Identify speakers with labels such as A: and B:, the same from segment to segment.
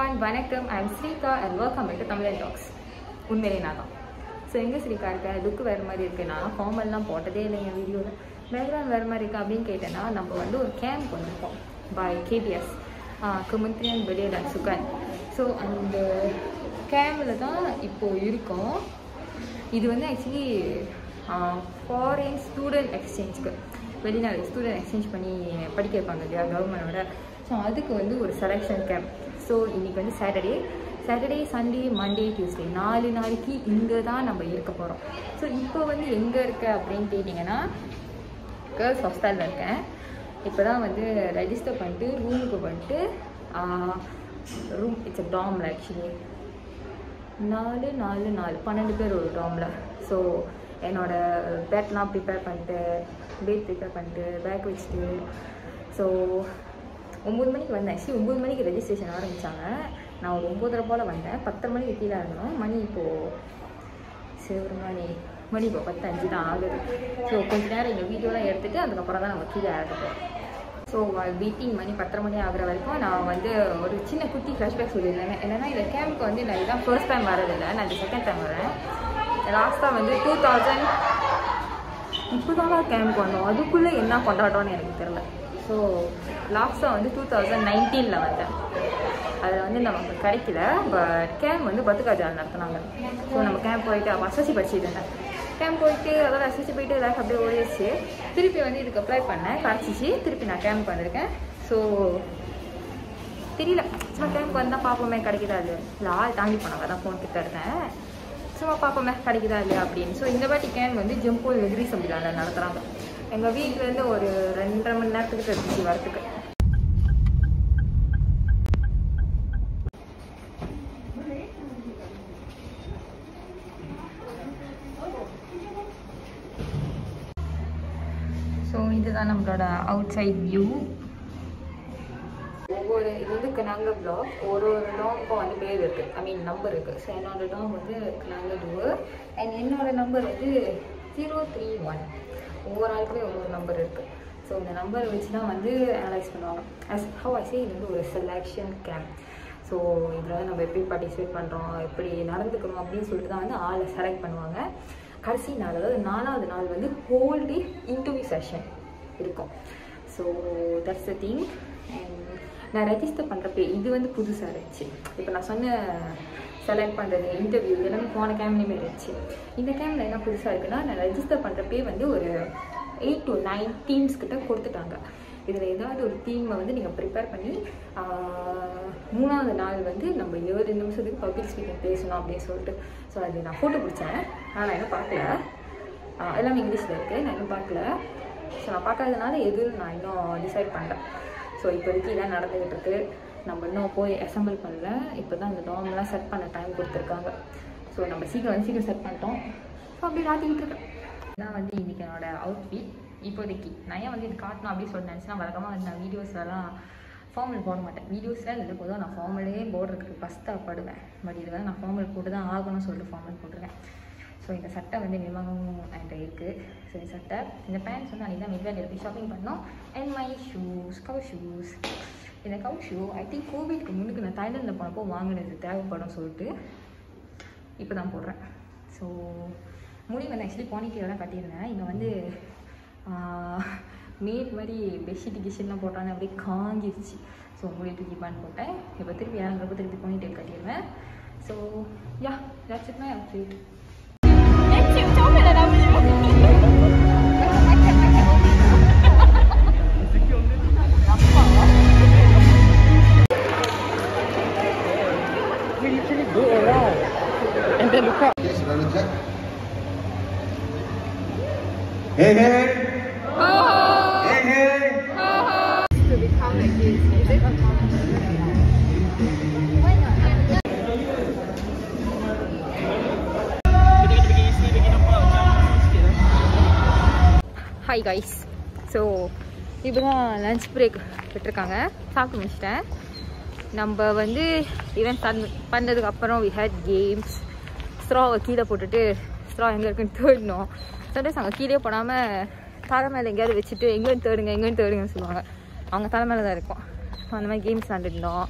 A: Everyone வணக்கம் I am Sreeka and welcome to Tamilan talks உண்மையிலே நான் தான் ஸோ எங்கே ஸ்ரீகா இருக்க லுக்கு வேறு மாதிரி இருக்கு நான் ஃபார்மல்லாம் போட்டதே இல்லை என் வீடியோவில் பேக்ரவுண்ட் வேறு மாதிரி இருக்கு அப்படின்னு கேட்டேன்னா நம்ம வந்து ஒரு கேம்ப் வந்திருக்கோம் பை கேபிஎஸ் குமந்திரியன் வெளியல் அண்ட் சுகன் ஸோ அந்த கேம்பில் தான் இப்போது இருக்கோம் இது வந்து ஆக்சுவலி ஃபாரின் ஸ்டூடெண்ட் எக்ஸ்சேஞ்சுக்கு வெளிநாடு ஸ்டூடெண்ட் எக்ஸ்சேஞ்ச் பண்ணி படிக்க வைப்பாங்க இல்லையா கவர்மெண்டோட ஸோ அதுக்கு வந்து ஒரு செலெக்ஷன் கேம்ப் ஸோ இன்றைக்கி வந்து Saturday Saturday Sunday Monday Tuesday நாலு நாளைக்கு இங்கே தான் நம்ம இருக்க போகிறோம் ஸோ இப்போ வந்து எங்கே இருக்க அப்படின்னு கேட்டிங்கன்னா கேர்ள்ஸ் ஹாஸ்டலில் இருக்கேன் இப்போ தான் வந்து ரெஜிஸ்டர் பண்ணிட்டு ரூமுக்கு வந்துட்டு ரூம் இட்ஸ் அ டாமில் ஆக்சுவலி நாலு நாலு நாலு பன்னெண்டு பேர் ஒரு டாமில் ஸோ என்னோட பேட்லாம் ப்ரிப்பேர் பண்ணிட்டு பேட் ப்ரிப்பேர் பண்ணிட்டு பேக் வச்சுட்டு ஸோ ஒம்பது மணிக்கு வந்தேன் ஆக்சுவலி ஒம்பது மணிக்கு ரெஜிஸ்ட்ரேஷன் ஆரம்பித்தாங்க நான் ஒரு ஒம்பதரை போல் வந்தேன் பத்தரை மணிக்கு கீழே இருந்தோம் மணி இப்போது சரி ஒரு மணி மணி இப்போ பத்து அஞ்சு தான் ஆகுது ஸோ கொஞ்ச நேரம் எங்கள் வீடியோலாம் எடுத்துகிட்டு அதுக்கப்புறம் தான் நம்ம கீழே இறக்க போகிறோம் ஸோ வெயிட்டிங் மணி பத்தரை மணி ஆகுற வரைக்கும் நான் வந்து ஒரு சின்ன குட்டி ஃப்ளாஷ்பேக் சொல்லியிருந்தேன் என்னென்னா இந்த கேம்ப்க்கு வந்து நான் இதான் ஃபர்ஸ்ட் டைம் வரதில்லை நான் இது செகண்ட் டைம் வரேன் லாஸ்ட்டாக வந்து டூ தௌசண்ட் இப்போ தான் கேம்ப் வந்தோம் அதுக்குள்ளே என்ன கொண்டாட்டோன்னு எனக்கு தெரில ஸோ லாஸ்ட்டாக வந்து டூ தௌசண்ட் நைன்டீனில் வந்தேன் அதில் வந்து நமக்கு கிடைக்கல பட் கேம்ப் வந்து பத்துக்காஜால் நடத்துனாங்க ஸோ நம்ம கேம்ப் போயிட்டு அப்போ அசசி படிச்சுட்டு இருந்தேன் கேம்ப் போயிட்டு அதோட அசசி போயிட்டு லைஃப் அப்படியே ஓடிடுச்சு திருப்பி வந்து இதுக்கு அப்ளை பண்ணேன் கிடச்சிச்சு திருப்பி நான் கேம்ப் வந்திருக்கேன் ஸோ தெரியல சும்மா கேம்ப் வந்தால் பார்ப்போமே கிடைக்குதா அது இல்லை ஆள் தாண்டி போனாங்க தான் ஃபோன் கிட்ட இருந்தேன் சும்மா பார்ப்போமே கிடைக்குதா இல்லையா அப்படின்னு ஸோ இந்த வாட்டி கேம்ப் வந்து ஜம்பூல் எதிரி சம்பிலாவில் நடத்துகிறாங்க எங்கள் வீட்டிலேருந்து ஒரு ரெண்டரை மணி நேரத்துக்கு இருந்துச்சு வரத்துக்கு ஸோ இதுதான் நம்மளோட அவுட் சைட் வியூ ஒவ்வொரு இது வந்து கனாங்க பிளாக் ஒரு ஒரு டாமுக்கும் வந்து பேர் இருக்குது ஐ மீன் நம்பர் இருக்குது ஸோ என்னோட டாம் வந்து கனாங்க டூர் அண்ட் என்னோட நம்பர் வந்து ஜீரோ த்ரீ ஒன் ஒவ்வொரு ஆளுக்குமே ஒவ்வொரு நம்பர் இருக்குது ஸோ இந்த நம்பரை வச்சு தான் வந்து அனலைஸ் பண்ணுவாங்க அஸ் ஹவ் ஐ சே இது வந்து ஒரு செலெக்ஷன் கேம்ப் ஸோ இதில் வந்து நம்ம எப்படி பார்ட்டிசிபேட் பண்ணுறோம் எப்படி நடந்துக்கணும் அப்படின்னு சொல்லிட்டு தான் வந்து ஆளை செலக்ட் பண்ணுவாங்க கடைசி நாள் அதாவது நாலாவது நாள் வந்து ஹோல் டே இன்டர்வியூ செஷன் இருக்கும் so that's the thing and நான் ரெஜிஸ்டர் பண்ணுறப்ப இது வந்து புதுசாக இருந்துச்சு இப்போ நான் சொன்ன செலக்ட் பண்ணுறது இன்டர்வியூ எல்லாமே போன கேம்லேயுமே இருந்துச்சு இந்த கேமில் என்ன புதுசாக இருக்குன்னா நான் ரெஜிஸ்டர் பண்ணுறப்பே வந்து ஒரு எயிட் டு நைன் டீம்ஸ் கிட்ட கொடுத்துட்டாங்க இதில் ஏதாவது ஒரு தீமை வந்து நீங்கள் ப்ரிப்பேர் பண்ணி மூணாவது நாள் வந்து நம்ம இருபது நிமிஷத்துக்கு பப்ளிக் ஸ்பீக்கிங் பேசணும் அப்படின்னு சொல்லிட்டு ஸோ அது நான் ஃபோட்டோ பிடிச்சேன் ஆனால் நான் இன்னும் பார்க்கல எல்லாமே இங்கிலீஷில் இருக்குது நான் இன்னும் பார்க்கல ஸோ நான் பார்க்காததுனால எதுவும் நான் இன்னும் டிசைட் பண்ணுறேன் ஸோ இப்போதைக்கு இதான் நடந்துக்கிட்டு இருக்கு நம்ம இன்னும் போய் அசம்பிள் பண்ணல இப்போ தான் இந்த டாம்லாம் செட் பண்ண டைம் கொடுத்துருக்காங்க ஸோ நம்ம சீக்கிரம் வந்து சீக்கிரம் செட் பண்ணிட்டோம் ஸோ அப்படி ராத்திக்கிட்டு இருக்கேன் இதான் வந்து இன்றைக்கி என்னோட அவுட்ஃபிட் இப்போதைக்கு நான் ஏன் வந்து இது காட்டணும் அப்படின்னு சொல்லி நினச்சினா வழக்கமாக வந்து நான் வீடியோஸ்லலாம் ஃபார்மல் போட மாட்டேன் வீடியோஸில் இல்லை பொதுவாக நான் ஃபார்மலே போடுறதுக்கு ஃபஸ்ட்டாக படுவேன் பட் இது வந்து நான் ஃபார்மல் போட்டு தான் ஆகணும்னு சொல்லிட்டு ஃபார்மல் போட்டிருக்கேன் ஸோ இந்த சட்டை வந்து நிர்வாகம் என்கிட்ட இருக்குது ஸோ இந்த சட்டை இந்த பேண்ட்ஸ் வந்து அன்றைக்கி தான் மிட்வேலியில் போய் ஷாப்பிங் பண்ணோம் அண்ட் மை ஷூஸ் கவ் ஷூஸ் இந்த கவ் ஷூ ஐ திங்க் கோவிட்க்கு முன்னுக்கு நான் தாய்லாந்தில் போனப்போ வாங்கினது தேவைப்படும் சொல்லிட்டு இப்போ தான் போடுறேன் ஸோ முடி வந்து ஆக்சுவலி பானிட்டியில் தான் கட்டியிருந்தேன் இங்கே வந்து மேட் மாதிரி பெட்ஷீட் கிஷன்லாம் போட்டானே அப்படியே காஞ்சிருச்சு ஸோ முடி தூக்கி பான் போட்டேன் இப்போ திருப்பி இறங்குறப்ப திருப்பி பானிட்டியில் கட்டிடுவேன் so yeah that's it my outfit
B: We literally go around and then look up.
C: Yes, run check. Hey, hey. Hey, hey.
A: Hi guys so இப்போ தான் லஞ்ச் பிரேக் விட்டுருக்காங்க சாப்பிட்டு முடிச்சிட்டேன் நம்ம வந்து ஈவெண்ட் ஸ்டார்ட் பண்ணதுக்கு அப்புறம் வி ஹேட் கேம்ஸ் ஸ்ட்ராவை கீழே போட்டுட்டு ஸ்ட்ரா எங்கே இருக்குன்னு தேடணும் சம்டைம்ஸ் அங்கே கீழே போடாமல் தலை மேலே எங்கேயாவது வச்சுட்டு எங்கேயும் தேடுங்க எங்கேயும் தேடுங்கன்னு சொல்லுவாங்க அவங்க தலை மேலே தான் இருக்கும் ஸோ அந்த மாதிரி கேம்ஸ் விளாண்டுருந்தோம்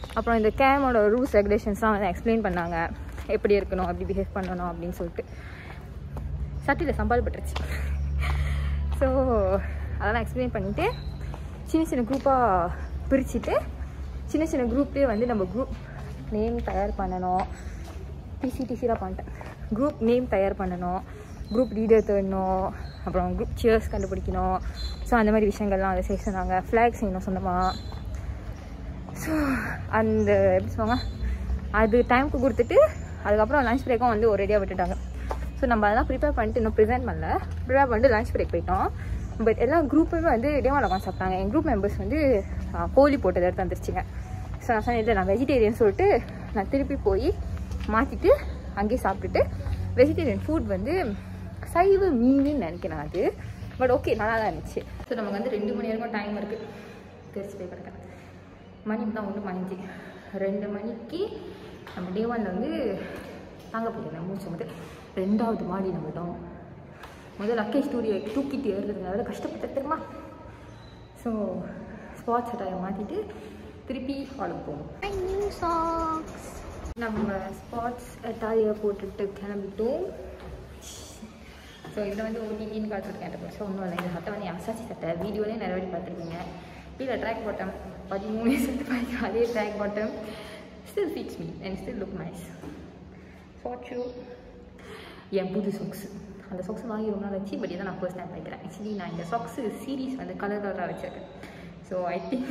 A: அப்புறம் இந்த கேமோட ரூல்ஸ் ரெகுலேஷன்ஸ்லாம் வந்து எக்ஸ்பிளைன் பண்ணாங்க எப்படி இருக்கணும் எப்படி பிஹேவ் பண்ணணும் அப்படின்னு சொல்லிட்டு சட்டியில் சம்பால் பட்டுருச்சு ஸோ அதெல்லாம் எக்ஸ்பிளைன் பண்ணிவிட்டு சின்ன சின்ன குரூப்பாக பிரிச்சுட்டு சின்ன சின்ன குரூப்லேயே வந்து நம்ம குரூப் நேம் தயார் பண்ணணும் பிசிடிசிலாம் பண்ணிட்டேன் குரூப் நேம் தயார் பண்ணணும் குரூப் லீடர் தேடணும் அப்புறம் குரூப் சியர்ஸ் கண்டுபிடிக்கணும் ஸோ அந்த மாதிரி விஷயங்கள்லாம் அதை செய்ய சொன்னாங்க ஃப்ளாக் செய்யணும் சொந்தமாக ஸோ அந்த எப்படி சொல்லுவாங்க அது டைமுக்கு கொடுத்துட்டு அதுக்கப்புறம் லஞ்ச் பிரேக்கும் வந்து ஒரேடியாக விட்டுட்டாங்க ஸோ நம்ம அதெல்லாம் ப்ரிப்பேர் பண்ணிட்டு இன்னும் ப்ரிசென்ட் பண்ணல ப்ரிப்பேர் பண்ணிட்டு லஞ்ச் பிரேக் போயிட்டோம் பட் எல்லா குரூப்புமே வந்து டேவால் உட்காந்து சாப்பிட்டாங்க என் குரூப் மெம்பர்ஸ் வந்து ஆ, கோழி போட்டதை எடுத்து வந்துருச்சுங்க ஸோ நான் சொன்னேன் இல்லை நான் வெஜிடேரியன் சொல்லிட்டு நான் திருப்பி போய் மாற்றிட்டு அங்கேயே சாப்பிட்டுட்டு வெஜிடேரியன் ஃபுட் வந்து சைவ மீனுன்னு நினைக்கிறேன் அது பட் ஓகே நல்லா தான் இருந்துச்சு ஸோ நமக்கு வந்து ரெண்டு மணி வரைக்கும் டைம் இருக்குது தெரிச்சு போய் கிடக்கேன் மணி தான் ஒன்று மணிக்கு ரெண்டு மணிக்கு நம்ம டே ஒன்ல வந்து தாங்க போயிருந்தேன் மூச்சு வந்து ரெண்டாவது மாடி நம்ம டவுன் முதல்ல லக்கே ஸ்டூடியோ தூக்கிட்டு ஏறுறதுங்க அதில் கஷ்டப்பட்டு தெரியுமா ஸோ ஸ்பாட்ஸ் அட்டாயை மாற்றிட்டு திருப்பி ஹாலுக்கு போவோம் நியூ சாக்ஸ் நம்ம ஸ்பாட்ஸ் அட்டாயை போட்டுட்டு கிளம்பிட்டோம் ஸோ இதில் வந்து ஓடிடின்னு காட்டுருக்கேன் ஸோ ஒன்றும் இல்லை இந்த சட்டை வந்து அசாச்சி சட்டை வீடியோலேயே நிறைய வாட்டி பார்த்துருக்கீங்க கீழே ட்ராக் பாட்டம் பதிமூணு செட்டு பாய்க்கு அதே track bottom still fix me and still look nice ஃபார்ச்சூ என் புது சாக்ஸு அந்த சாக்ஸ் வாங்கி ரொம்ப நாள் வச்சு பட் இதை நான் ஃபர்ஸ்ட் டைம் வைக்கிறேன் ஆக்சுவலி நான் இந்த சாக்ஸு சீரீஸ் வந்து கலர் கலராக வச்சுருக்கேன் ஸோ ஐ திங்க்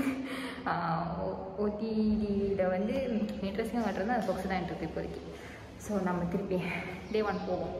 A: ஓடிடியில் வந்து இன்ட்ரெஸ்டிங்காக காட்டுறது அந்த சாக்ஸ் தான் இருக்கு இப்போதைக்கு ஸோ நம்ம திருப்பி டே ஒன் போவோம்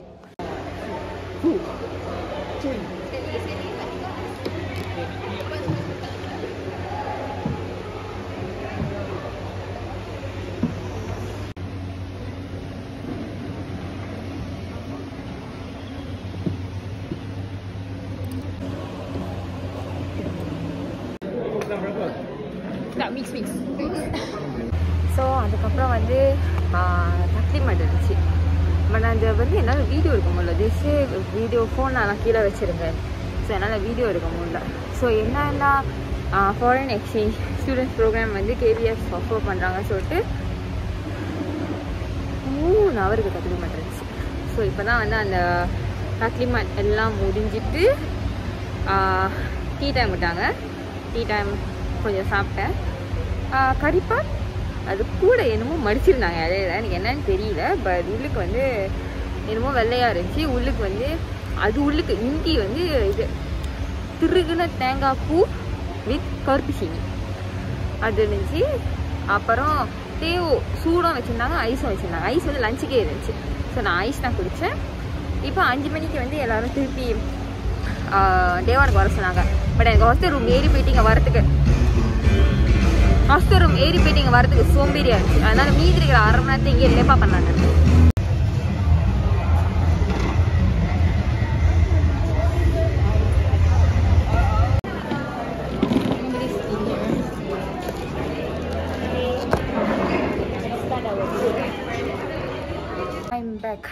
A: மிக்ஸ் மிக்ஸ் ஸோ அதுக்கப்புறம் வந்து தக்லிமெண்ட் இருந்துச்சு பட் அந்த வந்து என்னால் வீடியோ எடுக்க முடியல திசே வீடியோ ஃபோன் நான் கீழே வச்சுருந்தேன் ஸோ என்னால் வீடியோ எடுக்க முடியல ஸோ என்னன்னா ஃபாரின் எக்ஸ்சேஞ்ச் ஸ்டூடெண்ட்ஸ் ப்ரோக்ராம் வந்து கேவிஎஸ் ஆஃபர் பண்ணுறாங்கன்னு சொல்லிட்டு மூணு ஹவருக்கு தக்லிமெண்ட் இருந்துச்சு ஸோ இப்போ தான் வந்து அந்த தக்லிமெண்ட் எல்லாம் முடிஞ்சிட்டு டீ டைம் விட்டாங்க டீ டைம் கொஞ்சம் சாப்பிட்டேன் கறிப்பால் அது கூட என்னமோ மடிச்சிருந்தாங்க இடையில எனக்கு என்னன்னு தெரியல பட் உள்ளுக்கு வந்து என்னமோ வெள்ளையாக இருந்துச்சு உள்ளுக்கு வந்து அது உள்ளுக்கு இஞ்சி வந்து இது திருகுன தேங்காய் பூ வித் கருப்பு சீனி அது இருந்துச்சு அப்புறம் தேவோ சூடம் வச்சுருந்தாங்க ஐஸும் வச்சுருந்தாங்க ஐஸ் வந்து லஞ்சுக்கே இருந்துச்சு ஸோ நான் ஐஸ் தான் குடித்தேன் இப்போ அஞ்சு மணிக்கு வந்து எல்லாரும் திருப்பி தேவானுக்கு வர சொன்னாங்க பட் எனக்கு ஹாஸ்டல் ரூம் ஏறி போயிட்டு இங்கே வரத்துக்கு ஹாஸ்டல் ரூம் ஏறி போயிட்டு இங்கே வரதுக்கு சோம்பேறியா இருந்துச்சு அதனால மீதி இருக்கிற அரை மணி நேரத்தை இங்கே லேப்பா பண்ணாங்க I'm back.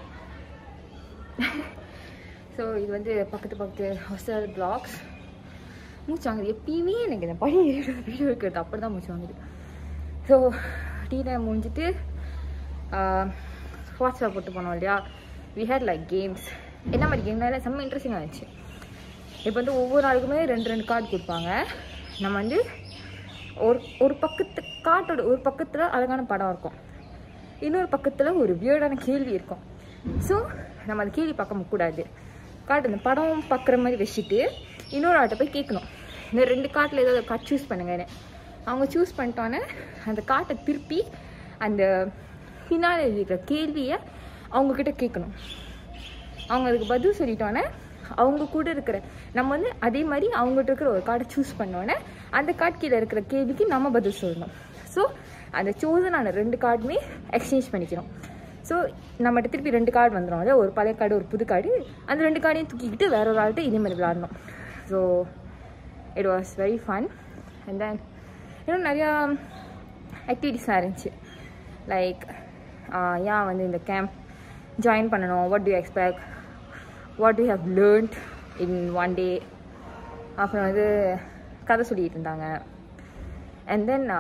A: ஸோ இது வந்து பக்கத்து பக்கத்து ஹாஸ்டல் பிளாக்ஸ் மூச்சு வாங்குது எப்பயுமே எனக்கு இந்த படி வீடியோ இருக்கிறது அப்படி தான் மூச்சு வாங்குது ஸோ டீ டைம் முடிஞ்சிட்டு வாட்ஸ்அப் போட்டு போனோம் இல்லையா வி ஹேட் லைக் கேம்ஸ் என்ன மாதிரி கேம்னால செம்ம இன்ட்ரெஸ்டிங்காக இருந்துச்சு இப்போ வந்து ஒவ்வொரு ஆளுக்குமே ரெண்டு ரெண்டு கார்டு கொடுப்பாங்க நம்ம வந்து ஒரு ஒரு பக்கத்து காட்டோட ஒரு பக்கத்தில் அழகான படம் இருக்கும் இன்னொரு பக்கத்தில் ஒரு வியர்டான கேள்வி இருக்கும் ஸோ நம்ம அந்த கேள்வி பார்க்க கூடாது காட்டு அந்த படம் பார்க்குற மாதிரி வச்சுட்டு இன்னொரு ஆள்கிட்ட போய் கேட்கணும் இந்த ரெண்டு காட்டில் ஏதாவது ஒரு கார்டு சூஸ் பண்ணுங்கன்னு அவங்க சூஸ் பண்ணிட்டோன்னே அந்த காட்டை திருப்பி அந்த பின்னால் இருக்கிற கேள்வியை அவங்கக்கிட்ட கேட்கணும் அவங்க அதுக்கு பதில் சொல்லிட்டோன்னே அவங்க கூட இருக்கிற நம்ம வந்து அதே மாதிரி அவங்ககிட்ட இருக்கிற ஒரு கார்டை சூஸ் பண்ணோன்னே அந்த கார்டு கீழே இருக்கிற கேள்விக்கு நம்ம பதில் சொல்லணும் ஸோ அந்த சோசனான ரெண்டு கார்டுமே எக்ஸ்சேஞ்ச் பண்ணிக்கிறோம் ஸோ நம்மகிட்ட திருப்பி ரெண்டு கார்டு வந்துடும் இல்லையா ஒரு பழைய கார்டு ஒரு புது கார்டு அந்த ரெண்டு கார்டையும் தூக்கிக்கிட்டு வேற ஒரு ஆள்கிட்ட இதே மாதிரி விளாடணும் so it was very fun and then இன்னும் நிறையா ஆக்டிவிட்டிஸ்லாம் இருந்துச்சு லைக் ஏன் வந்து இந்த கேம்ப் ஜாயின் பண்ணணும் what to expect what you have learned in one day அப்புறம் வந்து கதை சொல்லிட்டு இருந்தாங்க அண்ட் தென்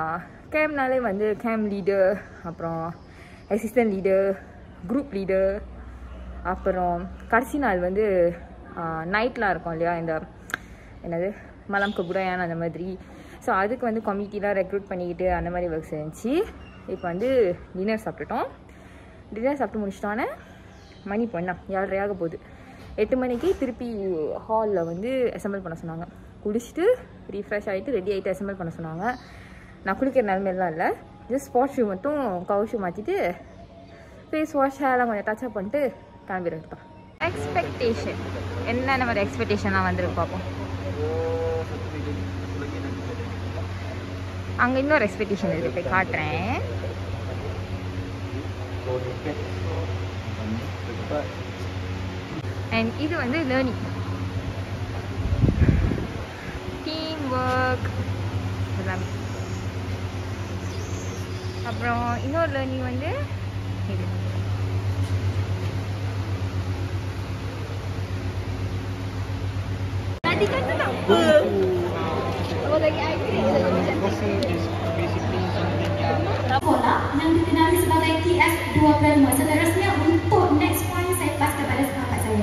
A: கேம்ப்னாலே வந்து கேம்ப் லீடர் அப்புறம் அசிஸ்டன்ட் லீடர் குரூப் லீடர் அப்புறம் கடைசி நாள் வந்து நைட்லாம் இருக்கும் இல்லையா இந்த என்னது மலம் கபுடாயான் அந்த மாதிரி ஸோ அதுக்கு வந்து கமிட்டிலாம் ரெக்ரூட் பண்ணிக்கிட்டு அந்த மாதிரி ஒர்க்ஸ் இருந்துச்சு இப்போ வந்து டின்னர் சாப்பிட்டுட்டோம் டின்னர் சாப்பிட்டு முடிச்சிட்டோன்னே மணி பொண்ணா ஏழரையாக போகுது எட்டு மணிக்கு திருப்பி ஹாலில் வந்து அசெம்பிள் பண்ண சொன்னாங்க குளிச்சுட்டு ரீஃப்ரெஷ் ஆகிட்டு ரெடி ஆகிட்டு அசெம்பிள் பண்ண சொன்னாங்க நான் குளிக்கிற நிலமையெல்லாம் இல்லை ஜஸ்ட் ஸ்பாட் ஷூ மட்டும் கவர் ஷூ மாற்றிட்டு ஃபேஸ் வாஷ் ஹேர்லாம் கொஞ்சம் டச்சப் பண்ணிட்டு கிளம்பிடுறது தான் எக்ஸ்பெக்டேஷன் என்னென்ன மாதிரி எக்ஸ்பெக்டேஷன்லாம் வந்துருக்கு பார்ப்போம் அங்கே இன்னொரு எக்ஸ்பெக்டேஷன் இருக்குது போய் காட்டுறேன் அண்ட் இது வந்து லேர்னிங் டீம் ஒர்க் எல்லாமே அப்புறம் இன்னொரு லேர்னிங் வந்து இது Tadi kata tak apa. Kalau lagi I create je macam tu.
D: bola yang dikenali sebagai TF12 seterusnya untuk next point saya pass kepada sahabat saya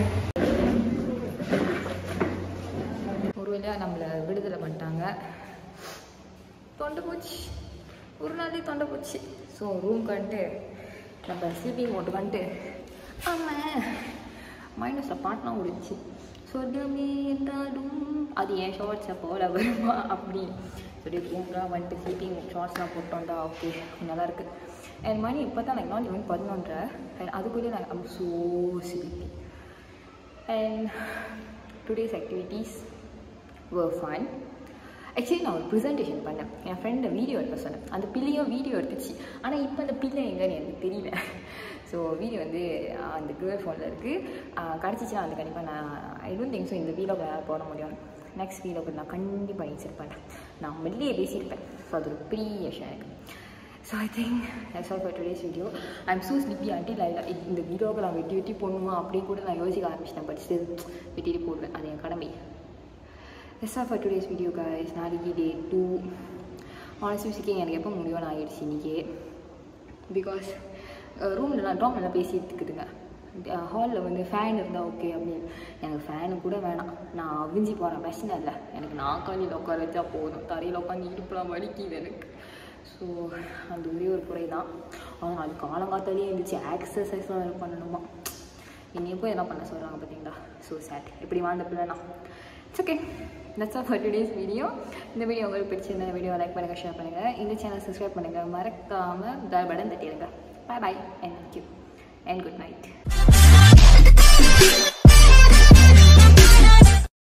A: ஒரு வழியாக நம்மளை விடுதலை பண்ணிட்டாங்க தொண்டை போச்சு ஒரு நாளே தொண்டை போச்சு ஸோ ரூம் வந்துட்டு நம்ம ஸ்லீப்பிங் மோட்டு வந்துட்டு ஆமாம் மைனஸில் பாட்டெலாம் ஓடிச்சு சொர்க்கமே என்றாலும் அது என் ஷார்ட்ஸை போல வருமா அப்படி சொல்லி ரூம்லாம் வந்துட்டு ஸ்லீப்பிங் ஷார்ட்ஸ்லாம் போட்டோம்டா ஓகே நல்லா இருக்கு என் மணி இப்போ தான் எனக்கு நாட் ஈவன் பதினொன்றரை அண்ட் அதுக்குள்ளேயே நான் I'm so sleepy and today's activities were fun actually நான் ஒரு ப்ரெசன்டேஷன் பண்ணேன் என் ஃப்ரெண்டை வீடியோ எடுக்க சொன்னேன் அந்த பிள்ளையும் வீடியோ எடுத்துச்சு ஆனால் இப்போ அந்த பிள்ளை எங்கன்னு எனக்கு தெரியல ஸோ வீடியோ வந்து ஆஹ், அந்த கேர்ள் ஃபோனில் இருக்குது கிடச்சிச்சுன்னா அது கண்டிப்பாக நான் ஐ டோன்ட் திங்க் ஸோ இந்த வீடியோக்கு என்னால் போட முடியும் நெக்ஸ்ட் வீடியோக்கு நான் கண்டிப்பாக இன்செர்ட் பண்ணுறேன் நான் மெல்லியே பேசியிருப்பேன் ஸோ அது ஒரு பெரிய விஷயம் எனக்கு so I think that's all for today's video I'm so sleepy until I இந்த வீடியோவுக்கு நான் வெட்டி வெட்டி போடணுமா அப்படியே கூட நான் யோசிக்க ஆரம்பிச்சிட்டேன் பட் ஸ்டில் வெட்டிட்டு போடுவேன் அது என் கடமை that's all for today's video guys நாளைக்கு டே டூ ஆனஸ்ட்லி ஸ்பீக்கிங் எனக்கு எப்போ முடியும்னு ஆகிடுச்சு இன்றைக்கி பிகாஸ் ரூமில் நான் டாம் நல்லா பேசிட்டு இருக்குதுங்க ஹாலில் வந்து ஃபேன் இருந்தால் ஓகே அப்படின்னு எனக்கு ஃபேனு கூட வேணாம் நான் அவிஞ்சி போகிறேன் பிரச்சனை இல்லை எனக்கு நான் உட்காந்து உட்கார வச்சா போதும் தரையில் உட்காந்து இடுப்புலாம் வலிக்குது எனக்கு ஸோ அந்த ஒரே ஒரு குறை தான் ஆனால் அது காலங்காத்தாலேயே இருந்துச்சு எக்ஸசைஸ்லாம் வேறு பண்ணணுமா என்னைய போய் என்ன பண்ண சொல்கிறாங்க பார்த்தீங்களா ஸோ சேட் இப்படி வாழ்ந்த பிள்ளைனா it's okay that's all for today's video இந்த வீடியோ உங்களுக்கு பிடிச்சிருந்த வீடியோ லைக் பண்ணுங்கள் ஷேர் பண்ணுங்கள் இந்த சேனல் சப்ஸ்கிரைப் பண்ணுங்கள் மறக்காமல் பெல் பட்டன் தட்டிடுங்க bye bye and thank you and good night